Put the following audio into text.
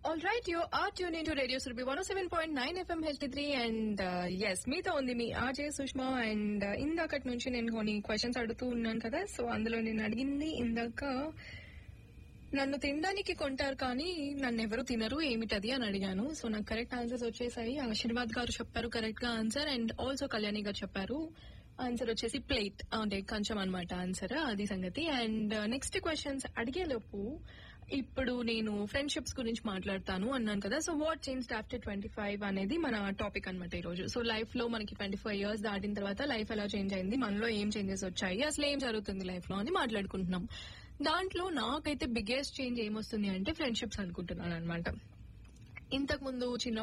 all right you are tune in to radio Surabhi one seven point nine FM health three and yes మీతో ఉంది మీ RJ Sushma and ఇందాకటి నుంచి నేను కొన్ని questions అడుగుతూ ఉన్నాను కదా సో అందులో నేను అడిగింది ఇందాక నన్ను తినడానికి కొంటారు కానీ నన్ను ఎవరు తినరు ఏమిటది అని అడిగాను సో నాకు కరెక్ట్ ఆన్సర్స్ వచ్చేసాయి ఆశీర్వాద్ గారు చెప్పారు కరెక్ట్ గా ఆన్సర్ అండ్ ఆల్సో కళ్యాణి గారు చెప్పారు ఆన్సర్ వచ్చేసి ప్లేట్ అంటే కంచం అనమాట ఆన్సర్ అది సంగతి అండ్ నెక్స్ట్ క్వశ్చన్స్ అడిగేలోపు ఇప్పుడు నేను ఫ్రెండ్షిప్స్ గురించి మాట్లాడతాను అన్నాను కదా so what change after twenty five అనేది మన టాపిక్ అనమాట ఈ రోజు సో లైఫ్ లో మనకి ట్వంటీ ఫైవ్ ఇయర్స్ దాటిన తర్వాత లైఫ్ ఎలా చేంజ్ అయింది మనలో ఏం చేంజెస్ వచ్చాయి అసలు ఏం జరుగుతుంది లైఫ్ లో అని మాట్లాడుకుంటున్నాం దాంట్లో నాకైతే బిగ్గెస్ట్ చేంజ్ ఏమొస్తుంది అంటే ఫ్రెండ్షిప్స్ అనుకుంటున్నాను అనమాట ఇంతకు ముందు చిన్న